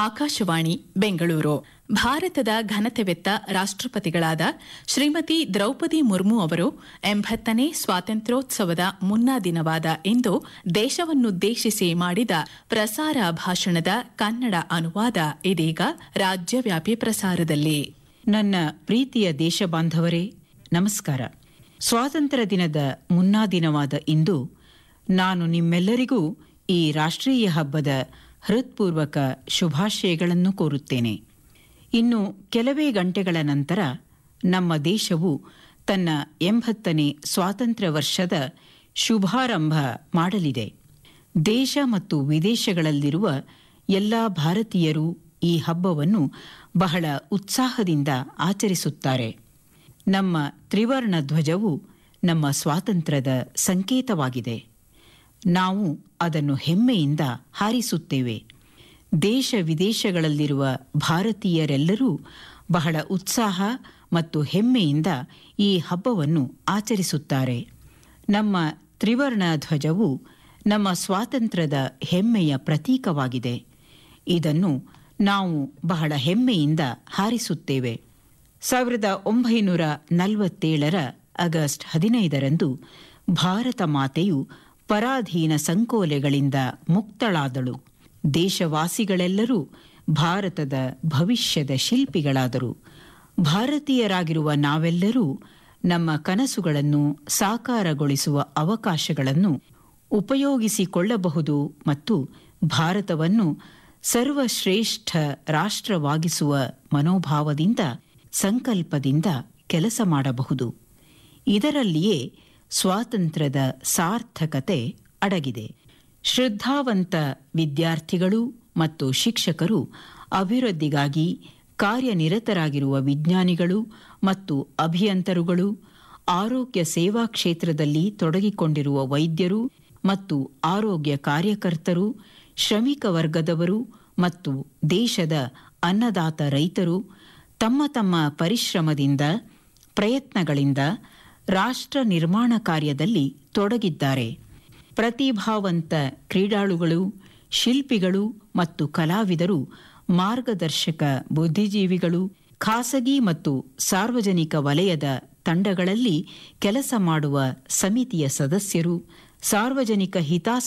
ಆಕಾಶವಾಣಿ ಬೆಂಗಳೂರು ಭಾರತದ ಘನತೆವೆತ್ತ ರಾಷ್ಟ್ರಪತಿಗಳಾದ ಶ್ರೀಮತಿ ದ್ರೌಪದಿ ಮುರ್ಮು ಅವರು ಎಂಬತ್ತನೇ ಸ್ವಾತಂತ್ರ್ಯೋತ್ಸವದ ಮುನ್ನಾ ದಿನವಾದ ಇಂದು ದೇಶವನ್ನುದ್ದೇಶಿಸಿ ಮಾಡಿದ ಪ್ರಸಾರ ಭಾಷಣದ ಕನ್ನಡ ಅನುವಾದ ಇದೀಗ ರಾಜ್ಯವ್ಯಾಪಿ ಪ್ರಸಾರದಲ್ಲಿ ನನ್ನ ಪ್ರೀತಿಯ ದೇಶಬಾಂಧವರೇ ನಮಸ್ಕಾರ ಸ್ವಾತಂತ್ರ್ಯ ದಿನದ ಮುನ್ನಾ ದಿನವಾದ ಇಂದು ನಾನು ನಿಮ್ಮೆಲ್ಲರಿಗೂ ಈ ರಾಷ್ಟ್ರೀಯ ಹಬ್ಬದ ಹೃತ್ಪೂರ್ವಕ ಶುಭಾಶಯಗಳನ್ನು ಕೋರುತ್ತೇನೆ ಇನ್ನು ಕೆಲವೇ ಗಂಟೆಗಳ ನಂತರ ನಮ್ಮ ದೇಶವು ತನ್ನ ಎಂಬತ್ತನೇ ಸ್ವಾತಂತ್ರ್ಯ ವರ್ಷದ ಶುಭಾರಂಭ ಮಾಡಲಿದೆ ದೇಶ ಮತ್ತು ವಿದೇಶಗಳಲ್ಲಿರುವ ಎಲ್ಲ ಭಾರತೀಯರು ಈ ಹಬ್ಬವನ್ನು ಬಹಳ ಉತ್ಸಾಹದಿಂದ ಆಚರಿಸುತ್ತಾರೆ ನಮ್ಮ ತ್ರಿವರ್ಣ ಧ್ವಜವು ನಮ್ಮ ಸ್ವಾತಂತ್ರ್ಯದ ಸಂಕೇತವಾಗಿದೆ ನಾವು ಅದನ್ನು ಹೆಮ್ಮೆಯಿಂದ ಹಾರಿಸುತ್ತೇವೆ ದೇಶ ವಿದೇಶಗಳಲ್ಲಿರುವ ಭಾರತೀಯರೆಲ್ಲರೂ ಬಹಳ ಉತ್ಸಾಹ ಮತ್ತು ಹೆಮ್ಮೆಯಿಂದ ಈ ಹಬ್ಬವನ್ನು ಆಚರಿಸುತ್ತಾರೆ ನಮ್ಮ ತ್ರಿವರ್ಣ ಧ್ವಜವು ನಮ್ಮ ಸ್ವಾತಂತ್ರ್ಯದ ಹೆಮ್ಮೆಯ ಪ್ರತೀಕವಾಗಿದೆ ಇದನ್ನು ನಾವು ಬಹಳ ಹೆಮ್ಮೆಯಿಂದ ಹಾರಿಸುತ್ತೇವೆ ಸಾವಿರದ ಒಂಬೈನೂರ ನಲವತ್ತೇಳರ ಆಗಸ್ಟ್ ಹದಿನೈದರಂದು ಭಾರತ ಮಾತೆಯು ಪರಾಧೀನ ಸಂಕೋಲೆಗಳಿಂದ ಮುಕ್ತಳಾದಳು ದೇಶವಾಸಿಗಳೆಲ್ಲರೂ ಭಾರತದ ಭವಿಷ್ಯದ ಶಿಲ್ಪಿಗಳಾದರು ಭಾರತೀಯರಾಗಿರುವ ನಾವೆಲ್ಲರೂ ನಮ್ಮ ಕನಸುಗಳನ್ನು ಸಾಕಾರಗೊಳಿಸುವ ಅವಕಾಶಗಳನ್ನು ಉಪಯೋಗಿಸಿಕೊಳ್ಳಬಹುದು ಮತ್ತು ಭಾರತವನ್ನು ಸರ್ವಶ್ರೇಷ್ಠ ರಾಷ್ಟ್ರವಾಗಿಸುವ ಮನೋಭಾವದಿಂದ ಸಂಕಲ್ಪದಿಂದ ಕೆಲಸ ಮಾಡಬಹುದು ಇದರಲ್ಲಿಯೇ ಸ್ವಾತಂತ್ರ್ಯದ ಸಾರ್ಥಕತೆ ಅಡಗಿದೆ ಶ್ರದ್ಧಾವಂತ ವಿದ್ಯಾರ್ಥಿಗಳು ಮತ್ತು ಶಿಕ್ಷಕರು ಅಭಿವೃದ್ಧಿಗಾಗಿ ಕಾರ್ಯನಿರತರಾಗಿರುವ ವಿಜ್ಞಾನಿಗಳು ಮತ್ತು ಅಭಿಯಂತರುಗಳು ಆರೋಗ್ಯ ಸೇವಾ ಕ್ಷೇತ್ರದಲ್ಲಿ ತೊಡಗಿಕೊಂಡಿರುವ ವೈದ್ಯರು ಮತ್ತು ಆರೋಗ್ಯ ಕಾರ್ಯಕರ್ತರು ಶ್ರಮಿಕ ವರ್ಗದವರು ಮತ್ತು ದೇಶದ ಅನ್ನದಾತ ರೈತರು ತಮ್ಮ ತಮ್ಮ ಪರಿಶ್ರಮದಿಂದ ಪ್ರಯತ್ನಗಳಿಂದ ರಾಷ್ಟ್ರ ನಿರ್ಮಾಣ ಕಾರ್ಯದಲ್ಲಿ ತೊಡಗಿದ್ದಾರೆ ಪ್ರತಿಭಾವಂತ ಕ್ರೀಡಾಳುಗಳು ಶಿಲ್ಪಿಗಳು ಮತ್ತು ಕಲಾವಿದರು ಮಾರ್ಗದರ್ಶಕ ಬುದ್ಧಿಜೀವಿಗಳು ಖಾಸಗಿ ಮತ್ತು ಸಾರ್ವಜನಿಕ ವಲಯದ ತಂಡಗಳಲ್ಲಿ ಕೆಲಸ ಮಾಡುವ ಸಮಿತಿಯ ಸದಸ್ಯರು ಸಾರ್ವಜನಿಕ ಹಿತಾಸ